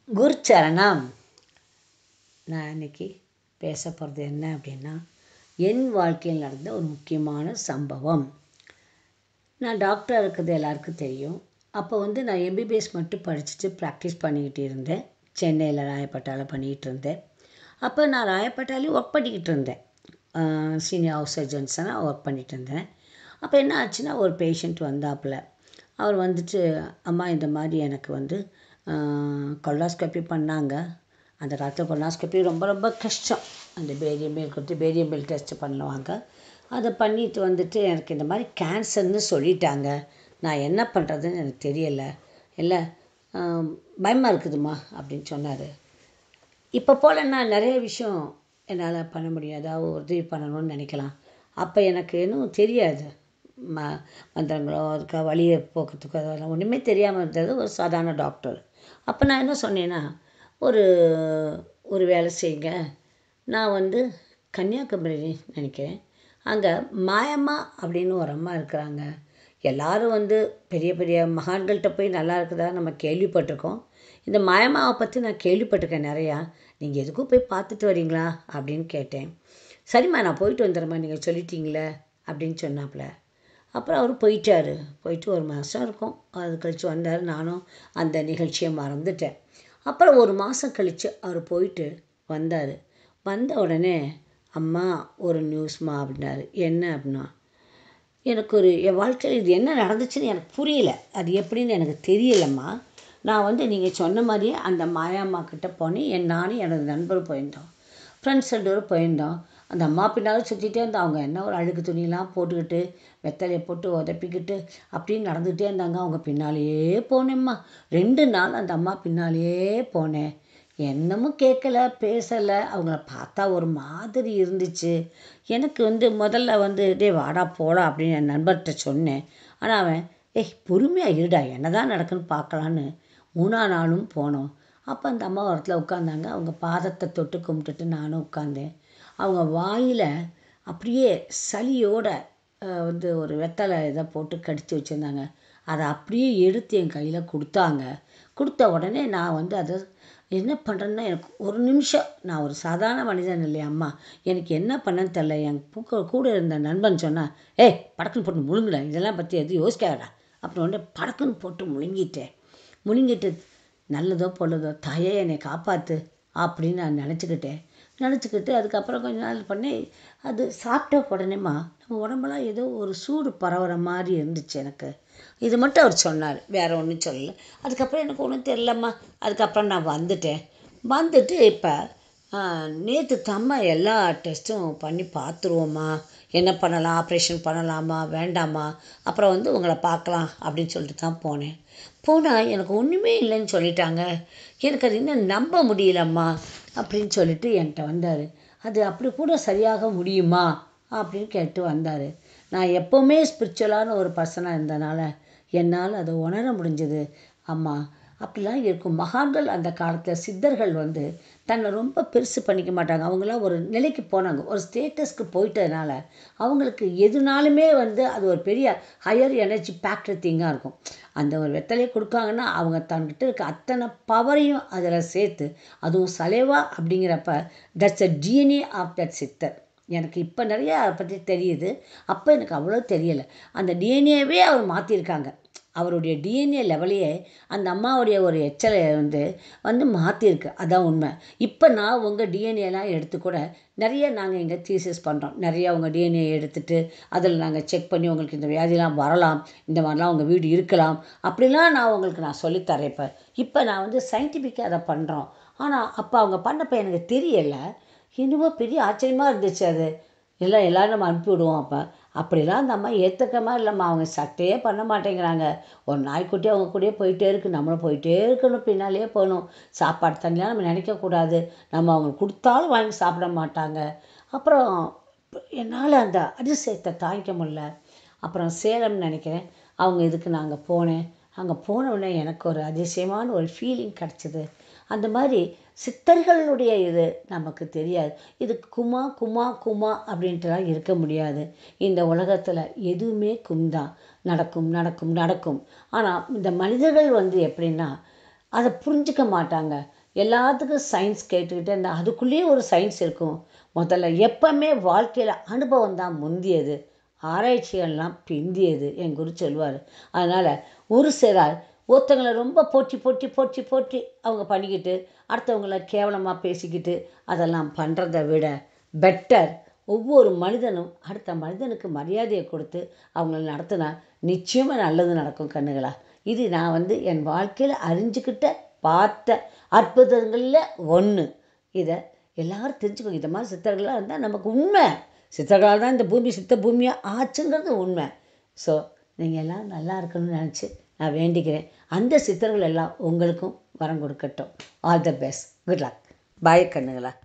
குருச்சரணம் நான் இன்னைக்கு பேச போகிறது என்ன அப்படின்னா என் வாழ்க்கையில் நடந்த ஒரு முக்கியமான சம்பவம் நான் டாக்டராக இருக்கிறது எல்லாருக்கும் தெரியும் அப்போ வந்து நான் எம்பிபிஎஸ் மட்டும் படிச்சுட்டு ப்ராக்டிஸ் பண்ணிக்கிட்டு இருந்தேன் சென்னையில் ராயப்பேட்டாவில் பண்ணிக்கிட்டு இருந்தேன் அப்போ நான் ராயப்பேட்டாலையும் ஒர்க் பண்ணிக்கிட்டு இருந்தேன் சீனியர் ஹவுஸ் சர்ஜன்ஸாக ஒர்க் பண்ணிகிட்டு இருந்தேன் அப்போ என்ன ஆச்சுன்னா ஒரு பேஷண்ட் வந்தாப்புல அவர் வந்துட்டு அம்மா இந்த மாதிரி எனக்கு வந்து கொலாஸ்கோப்பி பண்ணாங்க அந்த காலத்தில் கொலாஸ்கோப்பி ரொம்ப ரொம்ப கஷ்டம் அந்த பேரியம் மேல் கொடுத்து பேரியம் மேல் டெஸ்ட் பண்ணுவாங்க அதை பண்ணிட்டு வந்துட்டு எனக்கு இந்த மாதிரி கேன்சர்னு சொல்லிட்டாங்க நான் என்ன பண்ணுறதுன்னு எனக்கு தெரியலை இல்லை பயமாக இருக்குதும்மா அப்படின்னு சொன்னார் இப்போ போல் நான் நிறைய விஷயம் என்னால் பண்ண முடியும் ஏதாவது உதவி பண்ணணும்னு நினைக்கலாம் அப்போ எனக்கு இன்னும் தெரியாது ம மந்திரங்களோ அதுக்கு வழியை போக்குறதுக்கோ அதெல்லாம் ஒன்றுமே தெரியாமல் இருந்தது ஒரு சாதாரண டாக்டர் அப்போ நான் என்ன சொன்னேன்னா ஒரு ஒரு வேலை செய்யுங்க நான் வந்து கன்னியாகுமரி நினைக்கிறேன் அங்கே மாயம்மா அப்படின்னு ஒரு அம்மா இருக்கிறாங்க எல்லாரும் வந்து பெரிய பெரிய மகான்கள்கிட்ட போய் நல்லா இருக்குதா நம்ம கேள்விப்பட்டிருக்கோம் இந்த மாயம்மாவை பற்றி நான் கேள்விப்பட்டிருக்கேன் நிறையா நீங்கள் எதுக்கும் போய் பார்த்துட்டு வரீங்களா அப்படின்னு கேட்டேன் சரிம்மா நான் போயிட்டு வந்துடுறேம்மா நீங்கள் சொல்லிட்டீங்களே அப்படின்னு சொன்னாப்புல அப்புறம் அவர் போயிட்டார் போயிட்டு ஒரு மாதம் இருக்கும் அது கழித்து வந்தார் நானும் அந்த நிகழ்ச்சியை மறந்துட்டேன் அப்புறம் ஒரு மாதம் கழித்து அவர் போயிட்டு வந்தார் வந்த உடனே அம்மா ஒரு நியூஸ்மா அப்படின்னாரு என்ன அப்படின்னா எனக்கு ஒரு என் வாழ்க்கையில் இது என்ன நடந்துச்சுன்னு எனக்கு புரியல அது எப்படின்னு எனக்கு தெரியலம்மா நான் வந்து நீங்கள் சொன்ன மாதிரியே அந்த மாயாம்மா கிட்டே போனேன் என் நானும் எனது நண்பர் போயிருந்தோம் ஃப்ரெண்ட்ஸ் ரெண்டு பேரும் போயிருந்தோம் அந்த அம்மா பின்னால் சுற்றிட்டே இருந்தால் அவங்க என்ன ஒரு அழுக்கு துணியெல்லாம் போட்டுக்கிட்டு வெத்தலையை போட்டு உதப்பிக்கிட்டு அப்படின்னு நடந்துகிட்டே இருந்தாங்க அவங்க பின்னாலேயே போனேம்மா ரெண்டு நாள் அந்த அம்மா பின்னாலேயே போனேன் என்னமும் கேட்கல பேசலை அவங்கள பார்த்தா ஒரு மாதிரி இருந்துச்சு எனக்கு வந்து முதல்ல வந்து டே வாடா போடா அப்படின்னு என் நண்பர்கிட்ட சொன்னேன் ஆனால் அவன் ஏய் பொறுமையாக இருடா என்ன தான் நடக்குன்னு பார்க்கலான்னு மூணா நாளும் போனோம் அப்போ அந்த அம்மா இடத்துல உட்காந்தாங்க அவங்க பாதத்தை தொட்டு கும்பிட்டுட்டு நானும் உட்காந்தேன் அவங்க வாயில் அப்படியே சளியோட வந்து ஒரு வெத்தலை இதை போட்டு கடித்து வச்சுருந்தாங்க அதை அப்படியே எடுத்து என் கையில் கொடுத்தாங்க கொடுத்த உடனே நான் வந்து அதை என்ன பண்ணுறேன்னா எனக்கு ஒரு நிமிஷம் நான் ஒரு சாதாரண மனிதன் இல்லையா அம்மா எனக்கு என்ன பண்ணன்னு தெரில என் பூக்க கூட இருந்த நண்பன் சொன்னான் ஏய் படக்குன்னு போட்டு முழுங்குடா இதெல்லாம் பற்றி எதுவும் யோசிக்காதடா அப்புறம் உடனே படக்குன்னு போட்டு முழுங்கிட்டேன் முழுங்கிட்டு நல்லதோ பொழுதோ தாயே என்னை காப்பாற்று அப்படின்னு நான் நினச்சிக்கிட்டேன் நினச்சிக்கிட்டு அதுக்கப்புறம் கொஞ்ச நாள் பண்ணி அது சாப்பிட்ட உடனேம்மா நம்ம உடம்பெல்லாம் ஏதோ ஒரு சூடு பரவுற மாதிரி இருந்துச்சு எனக்கு இது மட்டும் அவர் சொன்னார் வேறு ஒன்றும் சொல்லலை அதுக்கப்புறம் எனக்கு ஒன்றும் தெரிலம்மா அதுக்கப்புறம் நான் வந்துட்டேன் வந்துட்டு இப்போ நேற்று தம்மா எல்லா டெஸ்ட்டும் பண்ணி பார்த்துருவோம்மா என்ன பண்ணலாம் ஆப்ரேஷன் பண்ணலாமா வேண்டாமா அப்புறம் வந்து உங்களை பார்க்கலாம் அப்படின்னு சொல்லிட்டு தான் போனேன் போனால் எனக்கு ஒன்றுமே இல்லைன்னு சொல்லிட்டாங்க எனக்கு அது இன்னும் நம்ப முடியலம்மா அப்படின்னு சொல்லிட்டு என்கிட்ட வந்தார் அது அப்படி கூட சரியாக முடியுமா அப்படின்னு கேட்டு வந்தார் நான் எப்போவுமே ஸ்பிரிச்சுவலான ஒரு பர்சனாக இருந்தனால என்னால் அதை உணர முடிஞ்சது அம்மா அப்படிலாம் இருக்கும் மகான்கள் அந்த காலத்தில் சித்தர்கள் வந்து தன்னை ரொம்ப பெருசு பண்ணிக்க மாட்டாங்க அவங்களாம் ஒரு நிலைக்கு போனாங்க ஒரு ஸ்டேட்டஸ்க்கு போயிட்டதுனால அவங்களுக்கு எதுனாலுமே வந்து அது ஒரு பெரிய ஹையர் எனர்ஜி பேக்டு திங்காக இருக்கும் அந்த ஒரு வெத்தலையை கொடுக்காங்கன்னா அவங்க தன்கிட்ட இருக்க அத்தனை பவரையும் அதில் சேர்த்து அதுவும் சலேவா அப்படிங்கிறப்ப that's a DNA of that சித்தர் எனக்கு இப்போ நிறையா அதை பற்றி தெரியுது அப்போ எனக்கு அவ்வளோ தெரியலை அந்த டிஎன்ஏவே அவர் மாற்றிருக்காங்க அவருடைய டிஎன்ஏ லெவலையே அந்த அம்மாவுடைய ஒரு எச்சலை வந்து வந்து மாற்றிருக்கு அதான் உண்மை இப்போ நான் உங்கள் டிஎன்ஏலாம் எடுத்து கூட நிறைய நாங்கள் இங்கே தீசிஸ் பண்ணுறோம் நிறைய உங்கள் டிஎன்ஏ எடுத்துகிட்டு அதில் நாங்கள் செக் பண்ணி உங்களுக்கு இந்த வியாதிலாம் வரலாம் இந்த மாதிரிலாம் உங்கள் வீடு இருக்கலாம் அப்படிலாம் நான் உங்களுக்கு நான் சொல்லித்தரேன் இப்போ இப்போ நான் வந்து சயின்டிஃபிக்காக அதை பண்ணுறோம் ஆனால் அப்போ அவங்க பண்ணப்போ எனக்கு தெரியலை என்னவோ பெரிய ஆச்சரியமாக இருந்துச்சு அது எல்லாம் எல்லோரும் நம்ம அனுப்பி விடுவோம் அப்போ அப்படிலாம் அந்த அம்மா ஏற்றுக்கமா இல்லைம்மா அவங்க சட்டையே பண்ண மாட்டேங்கிறாங்க ஒரு நாய்க்குட்டி அவங்க கூடயே போயிட்டே இருக்குது நம்மளும் போயிட்டே இருக்கணும் பின்னாலேயே போகணும் சாப்பாடு தண்ணிலாம் நம்ம நினைக்கக்கூடாது நம்ம அவங்க கொடுத்தாலும் வாங்கி சாப்பிட மாட்டாங்க அப்புறம் என்னால் அந்த அதிசயத்தை தாங்கிக்க முடில அப்புறம் சேலம்னு நினைக்கிறேன் அவங்க இதுக்கு நாங்கள் போனேன் அங்கே போன உடனே எனக்கு ஒரு அதிசயமான ஒரு ஃபீலிங் கிடச்சிது அந்த மாதிரி சித்தர்களுடைய இது நமக்கு தெரியாது இது குமா குமா குமா அப்படின்ட்டுலாம் இருக்க முடியாது இந்த உலகத்தில் எதுவுமே கும் தான் நடக்கும் நடக்கும் நடக்கும் ஆனால் இந்த மனிதர்கள் வந்து எப்படின்னா அதை புரிஞ்சுக்க மாட்டாங்க எல்லாத்துக்கும் சயின்ஸ் கேட்டுக்கிட்டே இருந்தால் அதுக்குள்ளேயே ஒரு சயின்ஸ் இருக்கும் முதல்ல எப்பவுமே வாழ்க்கையில் அனுபவம் தான் முந்தியது ஆராய்ச்சிகள்லாம் பிந்தியது என் குரு சொல்லுவார் அதனால் ஒரு சிலர் ஒருத்தங்களை ரொம்ப போற்றி போற்றி போற்றி போற்றி அவங்க பண்ணிக்கிட்டு அடுத்தவங்கள கேவலமாக பேசிக்கிட்டு அதெல்லாம் பண்ணுறத விட பெட்டர் ஒவ்வொரு மனிதனும் அடுத்த மனிதனுக்கு மரியாதையை கொடுத்து அவங்கள நடத்தினா நிச்சயமாக நல்லது நடக்கும் கண்ணுகளா இது நான் வந்து என் வாழ்க்கையில் அறிஞ்சுக்கிட்ட பார்த்த அற்புதங்களில் ஒன்று இதை எல்லாரும் தெரிஞ்சுக்கோங்க இந்த மாதிரி சித்தர்களாக இருந்தால் நமக்கு உண்மை சித்தர்களால் தான் இந்த பூமி சித்த பூமியாக ஆச்சுங்கிறது உண்மை ஸோ நீங்கள் எல்லாம் நல்லா இருக்கணும்னு நினச்சி நான் வேண்டிக்கிறேன் அந்த சித்தர்கள் எல்லாம் உங்களுக்கும் வரம் கொடுக்கட்டும் all the best good luck bye கண்ணுங்களா